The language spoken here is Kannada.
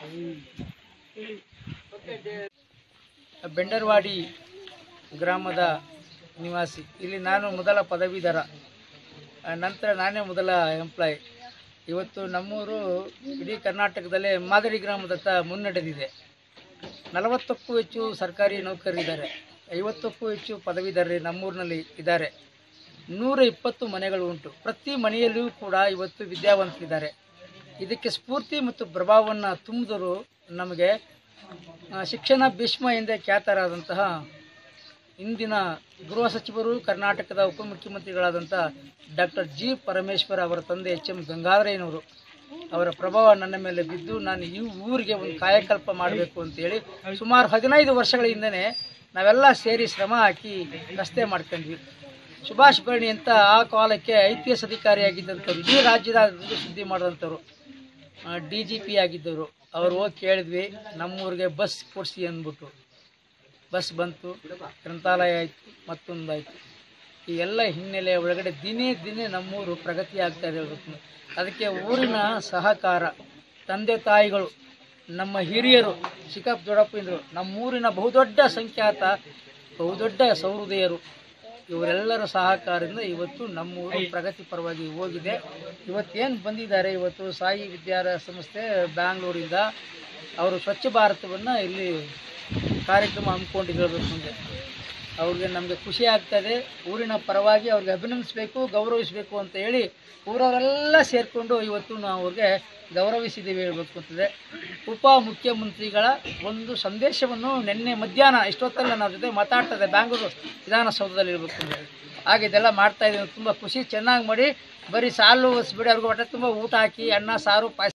ಬೆಂಡರ್ವಾಡಿ ಗ್ರಾಮದ ನಿವಾಸಿ ಇಲ್ಲಿ ನಾನು ಮೊದಲ ಪದವೀಧರ ಆ, ನಂತರ ನಾನೇ ಮೊದಲ ಎಂಪ್ಲಾಯ್ ಇವತ್ತು ನಮ್ಮೂರು ಇಡೀ ಕರ್ನಾಟಕದಲ್ಲೇ ಮಾದರಿ ಗ್ರಾಮದತ್ತ ಮುನ್ನಡೆದಿದೆ ನಲವತ್ತಕ್ಕೂ ಹೆಚ್ಚು ಸರ್ಕಾರಿ ನೌಕರರಿದ್ದಾರೆ ಐವತ್ತಕ್ಕೂ ಹೆಚ್ಚು ಪದವೀಧರರು ನಮ್ಮೂರಿನಲ್ಲಿ ಇದ್ದಾರೆ ನೂರ ಇಪ್ಪತ್ತು ಮನೆಗಳು ಉಂಟು ಪ್ರತಿ ಮನೆಯಲ್ಲಿಯೂ ಕೂಡ ಇವತ್ತು ವಿದ್ಯಾವಂತರಿದ್ದಾರೆ ಇದಕ್ಕೆ ಸ್ಫೂರ್ತಿ ಮತ್ತು ಪ್ರಭಾವವನ್ನು ತುಂಬಿದರು ನಮಗೆ ಆ, ಶಿಕ್ಷಣ ಭೀಷ್ಮ ಎಂದೇ ಖ್ಯಾತರಾದಂತಹ ಇಂದಿನ ಗೃಹ ಸಚಿವರು ಕರ್ನಾಟಕದ ಉಪಮುಖ್ಯಮಂತ್ರಿಗಳಾದಂಥ ಡಾಕ್ಟರ್ ಜಿ ಪರಮೇಶ್ವರ್ ಅವರ ತಂದೆ ಎಚ್ ಎಂ ಗಂಗಾಧರಯ್ಯನವರು ಅವರ ಪ್ರಭಾವ ನನ್ನ ಮೇಲೆ ಬಿದ್ದು ನಾನು ಈ ಊರಿಗೆ ಒಂದು ಕಾಯಕಲ್ಪ ಮಾಡಬೇಕು ಅಂತೇಳಿ ಸುಮಾರು ಹದಿನೈದು ವರ್ಷಗಳ ಹಿಂದೆನೇ ನಾವೆಲ್ಲ ಸೇರಿ ಶ್ರಮ ಹಾಕಿ ರಸ್ತೆ ಮಾಡ್ಕೊಂಡ್ವಿ ಸುಭಾಷ್ ಭರಣಿ ಅಂತ ಆ ಕಾಲಕ್ಕೆ ಐ ಪಿ ಎಸ್ ಅಧಿಕಾರಿಯಾಗಿದ್ದಂಥವ್ರು ಇಡೀ ರಾಜ್ಯದ ಅಭಿವೃದ್ಧಿ ಸುದ್ದಿ ಮಾಡಿದಂಥವ್ರು ಡಿ ಜಿ ಪಿ ಆಗಿದ್ದವರು ಅವ್ರು ಹೋಗಿ ಕೇಳಿದ್ವಿ ನಮ್ಮೂರಿಗೆ ಬಸ್ ಕೊಡಿಸಿ ಅಂದ್ಬಿಟ್ಟು ಬಸ್ ಬಂತು ಗ್ರಂಥಾಲಯ ಆಯಿತು ಮತ್ತೊಂದಾಯಿತು ಈ ಎಲ್ಲ ಹಿನ್ನೆಲೆ ಒಳಗಡೆ ದಿನೇ ದಿನೇ ನಮ್ಮೂರು ಪ್ರಗತಿ ಆಗ್ತಾ ಇದೆ ಇವತ್ತು. ಅದಕ್ಕೆ ಊರಿನ ಸಹಕಾರ ತಂದೆ ತಾಯಿಗಳು ನಮ್ಮ ಹಿರಿಯರು ಚಿಕ್ಕಪ್ಪ ದೊಡ್ಡಪ್ಪಂದರು ನಮ್ಮೂರಿನ ಬಹುದೊಡ್ಡ ಸಂಖ್ಯಾತ ಬಹುದೊಡ್ಡ ಸಹೃದಯರು ಇವರೆಲ್ಲರ ಸಹಕಾರದಿಂದ ಇವತ್ತು ನಮ್ಮೂರು ಪ್ರಗತಿ ಪರವಾಗಿ ಹೋಗಿದೆ ಇವತ್ತೇನು ಬಂದಿದ್ದಾರೆ ಇವತ್ತು ಸಾಯಿ ವಿದ್ಯಾರ ಸಂಸ್ಥೆ ಬ್ಯಾಂಗ್ಳೂರಿಂದ ಅವರು ಸ್ವಚ್ಛ ಭಾರತವನ್ನು ಇಲ್ಲಿ ಕಾರ್ಯಕ್ರಮ ಹಮ್ಮಿಕೊಂಡು ಹೇಳಬೇಕು ಮುಂದೆ ಅವ್ರಿಗೆ ನಮಗೆ ಖುಷಿ ಆಗ್ತದೆ ಊರಿನ ಪರವಾಗಿ ಅವ್ರಿಗೆ ಅಭಿನಂದಿಸಬೇಕು ಗೌರವಿಸಬೇಕು ಅಂತ ಹೇಳಿ ಊರವರೆಲ್ಲ ಸೇರಿಕೊಂಡು ಇವತ್ತು ನಾವು ಅವ್ರಿಗೆ ಗೌರವಿಸಿದ್ದೀವಿ ಹೇಳಬೇಕು ಅಂತದೆ ಉಪ ಮುಖ್ಯಮಂತ್ರಿಗಳ ಒಂದು ಸಂದೇಶವನ್ನು ನಿನ್ನೆ ಮಧ್ಯಾಹ್ನ ಇಷ್ಟೊತ್ತಲ್ಲ ನಾವು ಜೊತೆ ಮಾತಾಡ್ತದೆ ಬ್ಯಾಂಗ್ಳೂರು ವಿಧಾನಸೌಧದಲ್ಲಿ ಇರಬೇಕು ಅಂತ ಹೇಳಿ ಹಾಗೆ ಇದೆಲ್ಲ ಮಾಡ್ತಾ ಇದ್ದೀವಿ ತುಂಬ ಖುಷಿ ಚೆನ್ನಾಗಿ ಮಾಡಿ ಬರೀ ಸಾಲು ಒಸ್ಬಿಡಿ ಅವ್ರಿಗೆ ಹೊಟ್ಟೆ ತುಂಬ ಊಟ ಹಾಕಿ ಅನ್ನ ಸಾರು ಪಾಯಸ